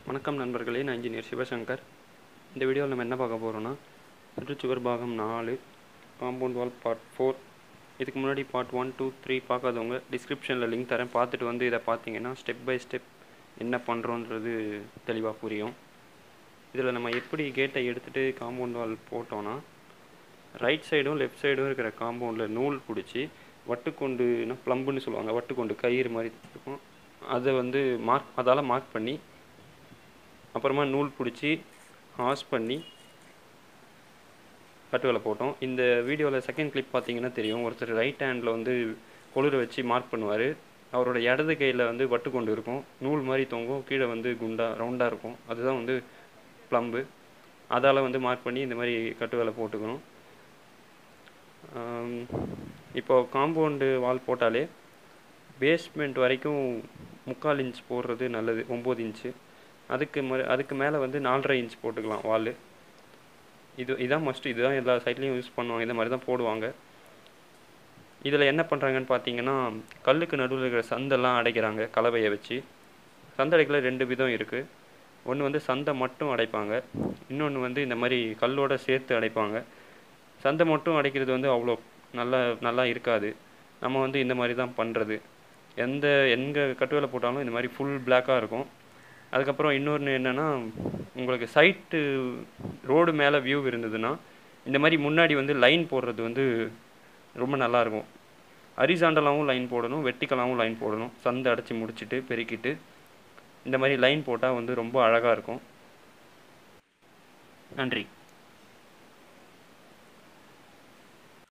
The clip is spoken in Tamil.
வணக்கம் நண்பர்களே நான் இன்ஜினியர் சிவசங்கர் இந்த வீடியோவில் நம்ம என்ன பார்க்க போகிறோன்னா சுற்றுச்சுவர் பாகம் நாலு காம்பவுண்ட் வால் பார்ட் ஃபோர் இதுக்கு முன்னாடி பார்ட் ஒன் டூ த்ரீ பார்க்காதவங்க டிஸ்கிரிப்ஷனில் லிங்க் தரேன் பார்த்துட்டு வந்து இதை பார்த்தீங்கன்னா ஸ்டெப் பை ஸ்டெப் என்ன பண்ணுறோன்றது தெளிவாக புரியும் இதில் நம்ம எப்படி கேட்டை எடுத்துகிட்டு காம்பவுண்ட் வால் போட்டோன்னா ரைட் சைடும் லெஃப்ட் சைடும் இருக்கிற காம்பவுண்டில் நூல் பிடிச்சி வட்டுக்கொண்டுனா ப்ளம்புன்னு சொல்லுவாங்க வட்டுக்கொண்டு கயிறு மாதிரி இருக்கும் அதை வந்து மார்க் அதால் மார்க் பண்ணி அப்புறமா நூல் பிடிச்சி ஹாஸ் பண்ணி கட்டுவேலை போட்டோம் இந்த வீடியோவில் செகண்ட் கிளிப் பார்த்தீங்கன்னா தெரியும் ஒருத்தர் ரைட் ஹேண்டில் வந்து கொளுரை வச்சு மார்க் பண்ணுவார் அவரோட இடது கையில் வந்து வட்டுக்கொண்டு இருக்கும் நூல் மாதிரி தொங்கும் கீழே வந்து குண்டா ரவுண்டாக இருக்கும் அதுதான் வந்து ப்ளம்பு அதால் வந்து மார்க் பண்ணி இந்த மாதிரி கட்டுவேலை போட்டுக்கணும் ஆம், இப்போ காம்பவுண்டு வால் போட்டாலே பேஸ்மெண்ட் வரைக்கும் முக்கால் இன்ச் போடுறது நல்லது ஒம்பது இன்ச்சு அதுக்கு ம அதுக்கு மேலே வந்து நாலரை இன்ச் போட்டுக்கலாம் வால் இது இதான் மஸ்ட்டு இதுதான் எல்லா சைட்லேயும் யூஸ் பண்ணுவாங்க இந்த மாதிரி தான் போடுவாங்க இதில் என்ன பண்ணுறாங்கன்னு பார்த்தீங்கன்னா கல்லுக்கு நடுவில் இருக்கிற சந்தெல்லாம் அடைக்கிறாங்க கலவையை வச்சு சந்தை அடைக்கல ரெண்டு விதம் இருக்குது ஒன்று வந்து சந்தை மட்டும் அடைப்பாங்க இன்னொன்று வந்து இந்த மாதிரி கல்லோட சேர்த்து அடைப்பாங்க சந்தை மட்டும் அடைக்கிறது வந்து அவ்வளோ நல்லா நல்லா இருக்காது நம்ம வந்து இந்த மாதிரி தான் பண்ணுறது எந்த எங்கே கட்டுவேலை போட்டாலும் இந்த மாதிரி ஃபுல் பிளாக்காக இருக்கும் அதுக்கப்புறம் இன்னொன்று என்னென்னா உங்களுக்கு சைட்டு ரோடு மேலே வியூ இருந்ததுன்னா இந்த மாதிரி முன்னாடி வந்து லைன் போடுறது வந்து ரொம்ப நல்லாயிருக்கும் ஹரிசாண்டலாகவும் லைன் போடணும் வெர்டிக்கலாகவும் லைன் போடணும் சந்தை அடைச்சி முடிச்சுட்டு பெருக்கிட்டு இந்த மாதிரி லைன் போட்டால் வந்து ரொம்ப அழகாக இருக்கும் நன்றி